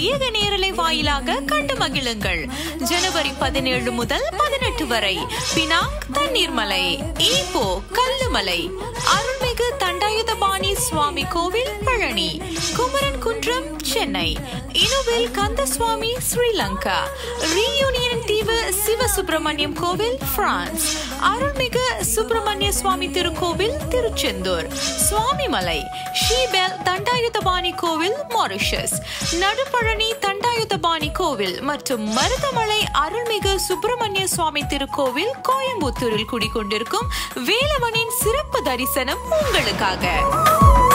பிரத்யேக நேரலை வாயிலாக கண்டு மகிழுங்கள் ஜனவரி பதினேழு முதல் பதினெட்டு வரை பினாங் தண்ணீர்மலை ஈப்போ கல்லுமலை அருள்மிகு தண்டாயுதபாணி சுவாமி கோவில் பழனி குமரன் குன்றம் சென்னை இனுவில் கந்தசுவாமி ஸ்ரீலங்கா ரீயூனியன் தீவு சிவசுப்பிரமணியம் கோவில் பிரான்ஸ் அருள்மிகு சுப்பிரமணிய சுவாமி திருக்கோவில் திருச்செந்தூர் சுவாமிமலை ஷீபெல் தண்டாயுதபாணி கோவில் மாரிஷஸ் நடுப்பழனி தண்டாயுதபாணி கோவில் மற்றும் மருதமலை அருள்மிகு சுப்பிரமணிய சுவாமி திருக்கோவில் கோயம்புத்தூரில் குடிக்கொண்டிருக்கும் வேலவனின் சிறப்பு தரிசனம் உங்களுக்காக